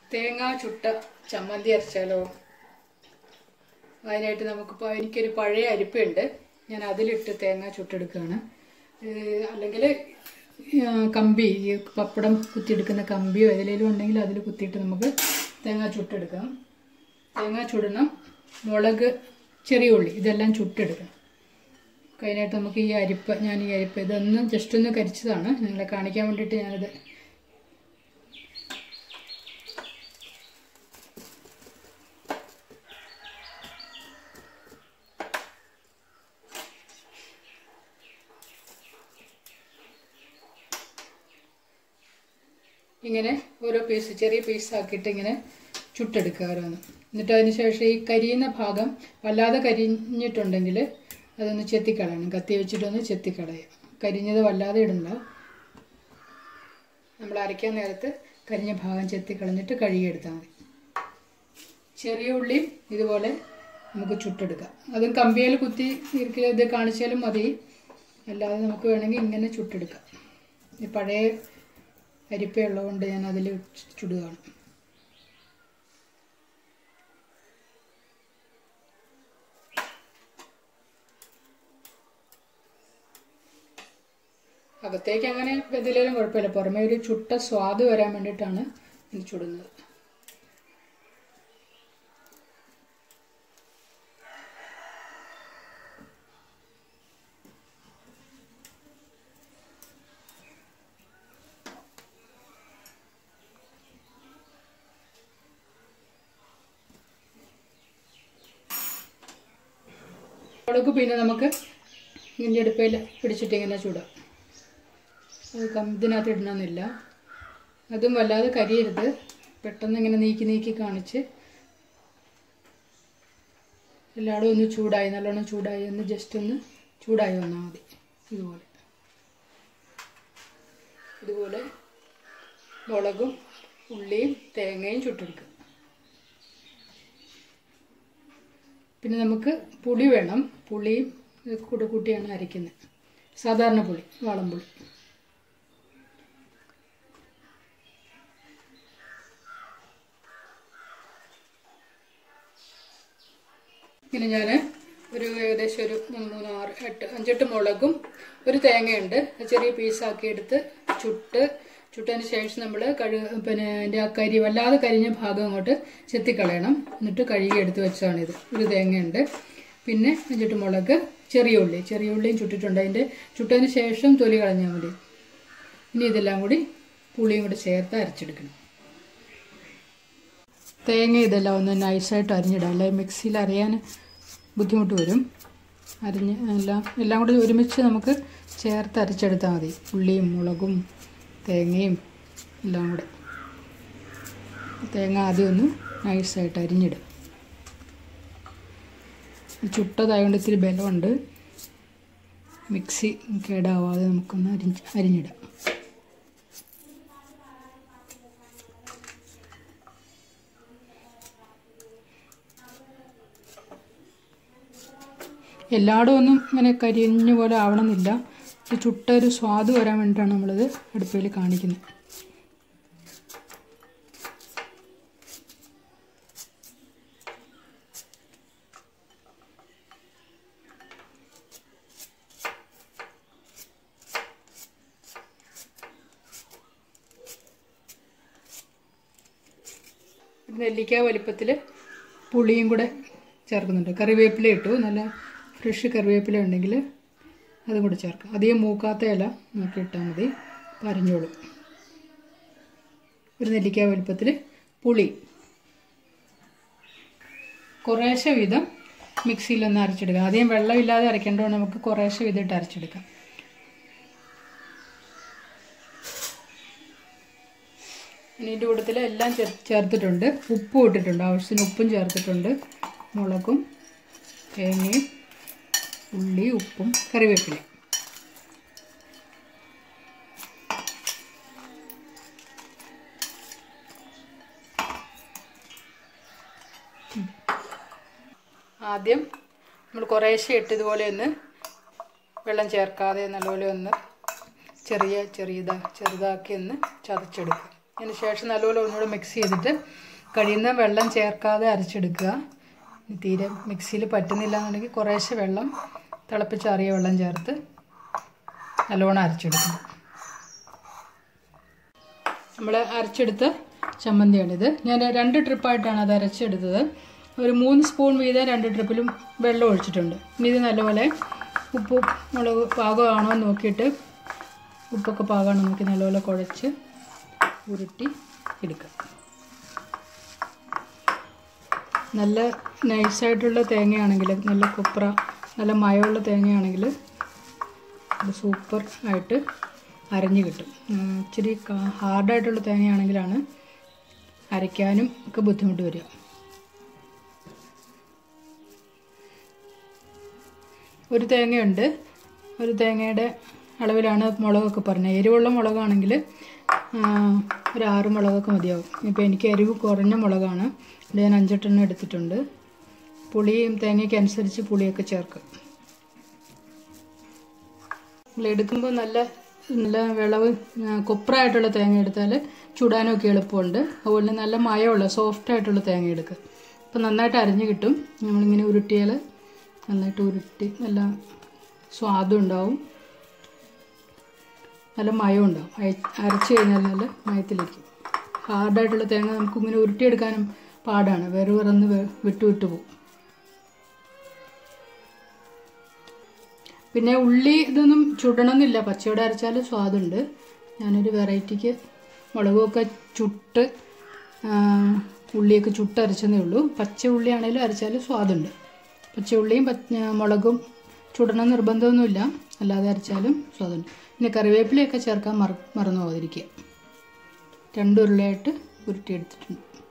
തേങ്ങ ചുട്ട ചമ്മന്തി അരച്ചാലോ അതിനായിട്ട് നമുക്കിപ്പോൾ എനിക്കൊരു പഴയ അരിപ്പയുണ്ട് ഞാൻ അതിലിട്ട് തേങ്ങ ചുട്ടെടുക്കുകയാണ് അല്ലെങ്കിൽ കമ്പി ഈ പപ്പടം കുത്തിയെടുക്കുന്ന കമ്പിയോ ഏതിലേലും ഉണ്ടെങ്കിൽ അതിൽ കുത്തിയിട്ട് നമുക്ക് തേങ്ങ ചുട്ടെടുക്കാം തേങ്ങ ചുടണം മുളക് ചെറിയ ഉള്ളി ഇതെല്ലാം ചുട്ടെടുക്കണം അതിനായിട്ട് നമുക്ക് ഈ അരിപ്പ ഞാൻ ഈ അരിപ്പ ഇതൊന്ന് ജസ്റ്റ് ഒന്ന് കരിച്ചതാണ് നിങ്ങളെ കാണിക്കാൻ വേണ്ടിയിട്ട് ഞാനിത് ഇങ്ങനെ ഓരോ പീസ് ചെറിയ പീസാക്കിയിട്ട് ഇങ്ങനെ ചുട്ടെടുക്കുക ഓരോന്ന് എന്നിട്ട് അതിന് ശേഷം ഈ കരിയുന്ന ഭാഗം വല്ലാതെ കരിഞ്ഞിട്ടുണ്ടെങ്കിൽ അതൊന്ന് ചെത്തിക്കളയണം കത്തി വെച്ചിട്ടൊന്ന് ചെത്തിക്കളയുക കരിഞ്ഞത് വല്ലാതെ ഇടണ്ട നമ്മൾ അരയ്ക്കാൻ നേരത്ത് കരിഞ്ഞ ഭാഗം ചെത്തിക്കളഞ്ഞിട്ട് കഴുകിയെടുത്താൽ മതി ചെറിയ ഉള്ളിയും ഇതുപോലെ നമുക്ക് ചുട്ടെടുക്കാം അതും കമ്പിയിൽ കുത്തി ഇരിക്കൽ ഇത് കാണിച്ചാലും മതി അല്ലാതെ നമുക്ക് വേണമെങ്കിൽ ഇങ്ങനെ ചുട്ടെടുക്കാം ഈ പഴയ അരിപ്പയുള്ളതുകൊണ്ട് ഞാൻ അതിൽ ചുടുകയാണ് അകത്തേക്ക് അങ്ങനെ വെന്തിലേലും കുഴപ്പമില്ല പുറമേ ഒരു ചുട്ട സ്വാദ് വരാൻ വേണ്ടിയിട്ടാണ് ഇത് ചുടുന്നത് മുളക് പിന്നെ നമുക്ക് ഇങ്ങനെ അടുപ്പയിൽ പിടിച്ചിട്ട് ഇങ്ങനെ ചൂടാം അത് കം ഇതിനകത്ത് ഇടണമെന്നില്ല അതും വല്ലാതെ കരിയരുത് പെട്ടെന്ന് ഇങ്ങനെ നീക്കി നീക്കി കാണിച്ച് എല്ലായിടും ഒന്ന് ചൂടായി നല്ലോണം ചൂടായി ഒന്ന് ജസ്റ്റ് ഒന്ന് ചൂടായി വന്നാൽ മതി ഇതുപോലെ ഇതുപോലെ മുളകും ഉള്ളിയും തേങ്ങയും ചുട്ടെടുക്കുക പിന്നെ നമുക്ക് പുളി വേണം പുളിയും കൂടെ കൂട്ടിയാണ് അരയ്ക്കുന്നത് സാധാരണ പുളി വാളംപുളി ഇങ്ങനെ ഞാൻ ഒരു ഏകദേശം ഒരു മൂന്ന് ആറ് എട്ട് അഞ്ചെട്ട് മുളകും ഒരു തേങ്ങയുണ്ട് അത് ചെറിയ പീസാക്കി എടുത്ത് ചുട്ട് ചുട്ടതിന് ശേഷം നമ്മൾ കഴു പിന്നെ അതിൻ്റെ ആ കരി വല്ലാതെ കരിഞ്ഞ ഭാഗം അങ്ങോട്ട് ചെത്തിക്കളയണം എന്നിട്ട് കഴുകി എടുത്ത് വെച്ചതാണിത് ഒരു തേങ്ങയുണ്ട് പിന്നെ അഞ്ചെട്ട് മുളക് ചെറിയ ഉള്ളി ചെറിയ ഉള്ളിയും ചുട്ടിട്ടുണ്ട് അതിൻ്റെ ചുട്ടതിന് ശേഷം തൊലി കളഞ്ഞാൽ മതി ഇനി ഇതെല്ലാം കൂടി പുളിയും കൂടി ചേർത്ത് അരച്ചെടുക്കണം തേങ്ങ ഇതെല്ലാം ഒന്ന് നൈസായിട്ട് അരിഞ്ഞിടാം അല്ലെങ്കിൽ മിക്സിയിൽ അരയാൻ ബുദ്ധിമുട്ട് വരും അരിഞ്ഞ് എല്ലാം എല്ലാം കൂടി ഒരുമിച്ച് നമുക്ക് ചേർത്ത് അരച്ചെടുത്താൽ മതി ഉള്ളിയും മുളകും തേങ്ങയും എല്ലാം കൂടെ തേങ്ങ ആദ്യം ഒന്ന് നൈസായിട്ട് അരിഞ്ഞിടും ചുട്ടതായതുകൊണ്ട് ഇത്തിരി ബലമുണ്ട് മിക്സി കേടാവാതെ നമുക്കൊന്ന് അരിഞ്ഞ് അരിഞ്ഞിടാം എല്ലായിടും ഒന്നും ഇങ്ങനെ കരിഞ്ഞ പോലെ ആവണമെന്നില്ല ഒരു ചുട്ട ഒരു സ്വാദ് വരാൻ വേണ്ടിയിട്ടാണ് നമ്മളിത് അടുപ്പയിൽ കാണിക്കുന്നത് നെല്ലിക്ക വലിപ്പത്തിൽ പുളിയും കൂടെ ചേർക്കുന്നുണ്ട് കറിവേപ്പില ഇട്ടു നല്ല ഫ്രഷ് കറിവേപ്പില ഉണ്ടെങ്കിൽ അതും കൂടെ ചേർക്കാം അധികം മൂക്കാത്ത ഇല നോക്കി ഇട്ടാൽ മതി പരഞ്ഞോളും ഒരു നെല്ലിക്ക വലിപ്പത്തിൽ പുളി കുറേശ്ശെ വീതം മിക്സിയിലൊന്ന് അരച്ചെടുക്കാം അധികം വെള്ളമില്ലാതെ അരയ്ക്കേണ്ടതുകൊണ്ട് നമുക്ക് കുറേശ്ശെ വീതം ഇട്ട് അരച്ചെടുക്കാം ഇനി ഇതിൻ്റെ കൂട്ടത്തിൽ എല്ലാം ചേർ ചേർത്തിട്ടുണ്ട് ഉപ്പും ഇട്ടിട്ടുണ്ട് ആവശ്യത്തിന് ഉപ്പും ചേർത്തിട്ടുണ്ട് മുളകും തേങ്ങയും ഉള്ളി ഉപ്പും കറിവേപ്പിലയും ആദ്യം നമ്മൾ കുറേശ്ശെ ഇട്ട് ഇതുപോലെ ഒന്ന് വെള്ളം ചേർക്കാതെ നല്ലപോലെ ഒന്ന് ചെറിയ ചെറിയതാ ചെറുതാക്കി ഒന്ന് ചതച്ചെടുക്കുക അതിന് ശേഷം നല്ലപോലെ ഒന്നുകൂടെ മിക്സ് ചെയ്തിട്ട് കഴിയുന്ന വെള്ളം ചേർക്കാതെ അരച്ചെടുക്കുക ഇനി തീരെ മിക്സിയിൽ പറ്റുന്നില്ല എന്നുണ്ടെങ്കിൽ കുറേശ്ശെ വെള്ളം തിളപ്പിച്ചാറിയ വെള്ളം ചേർത്ത് നല്ലോണം അരച്ചെടുക്കണം നമ്മൾ അരച്ചെടുത്ത ചമ്മന്തിയാണിത് ഞാൻ രണ്ട് ട്രിപ്പായിട്ടാണ് അത് അരച്ചെടുത്തത് ഒരു മൂന്ന് സ്പൂൺ വീതം രണ്ട് ട്രിപ്പിലും വെള്ളം ഒഴിച്ചിട്ടുണ്ട് ഇനി ഇത് നല്ലപോലെ ഉപ്പും മുളക് പാകമാണോ എന്ന് നോക്കിയിട്ട് ഉപ്പൊക്കെ പാകമാണോ നോക്കി നല്ലപോലെ കുഴച്ച് ഉരുട്ടി എടുക്കുക നല്ല നൈസായിട്ടുള്ള തേങ്ങയാണെങ്കിൽ നല്ല കുപ്ര നല്ല മയമുള്ള തേങ്ങയാണെങ്കിൽ അത് സൂപ്പർ ആയിട്ട് അരഞ്ഞു കിട്ടും ഉം, ഇച്ചിരി കാ- ഹാർഡായിട്ടുള്ള തേങ്ങയാണെങ്കിലാണ് അരയ്ക്കാനും ഒക്കെ ബുദ്ധിമുട്ട് വരിക ഒരു തേങ്ങയുണ്ട് ഒരു തേങ്ങയുടെ അളവിലാണ് മുളകൊക്കെ പറഞ്ഞത് എരിവുള്ള മുളകാണെങ്കിൽ ആ, ഒരു ആറ് മുളകൊക്കെ മതിയാവും ഇപ്പോൾ എനിക്ക് എരിവ് കുറഞ്ഞ മുളകാണ് ഇവിടെ ഞാൻ അഞ്ചെട്ടെണ്ണം എടുത്തിട്ടുണ്ട് പുളിയും തേങ്ങയ്ക്ക് അനുസരിച്ച് പുളിയൊക്കെ ചേർക്കും നമ്മൾ എടുക്കുമ്പോൾ നല്ല നല്ല വിളവ് ആ, കൊപ്രായിട്ടുള്ള തേങ്ങ എടുത്താൽ ചുടാനൊക്കെ എളുപ്പമുണ്ട് അതുപോലെ നല്ല മയമുള്ള സോഫ്റ്റ് ആയിട്ടുള്ള തേങ്ങ എടുക്കുക അപ്പോൾ നന്നായിട്ട് അരിഞ്ഞ് കിട്ടും നമ്മളിങ്ങനെ ഉരുട്ടിയാൽ നന്നായിട്ട് ഉരുട്ടി നല്ല സ്വാദും ഉണ്ടാവും നല്ല മയം ഉണ്ടാവും അയ- അരച്ച് കഴിഞ്ഞാൽ നല്ല മയത്തിലിരിക്കും ഹാർഡായിട്ടുള്ള തേങ്ങ നമുക്കിങ്ങനെ ഉരുട്ടിയെടുക്കാനും പാടാണ് വെറു വിറന്ന് വെ- വിട്ടു വിട്ടു പോകും പിന്നെ ഉള്ളി ഇതൊന്നും ചുടണമെന്നില്ല പച്ചയോടെ അരച്ചാൽ സ്വാദുണ്ട് ഞാനൊരു വെറൈറ്റിക്ക് മുളകുമൊക്കെ ചുട്ട് ആ, ഉള്ളിയൊക്കെ ചുട്ട് അരച്ചതേ ഉള്ളൂ പച്ച ഉള്ളിയാണേലും അരച്ചാൽ സ്വാദുണ്ട് പച്ച ഉള്ളിയും പച്ച മുളകും ചുടണം നിർബന്ധമൊന്നുമില്ല അല്ലാതെ അരച്ചാലും സ്വാദുണ്ട് പിന്നെ കറിവേപ്പിലയൊക്കെ ചേർക്കാൻ മറ മറന്നു പോകാതിരിക്കുക രണ്ട് ഉരുളയായിട്ട് ഉരുട്ടിയെടുത്തിട്ടുണ്ട്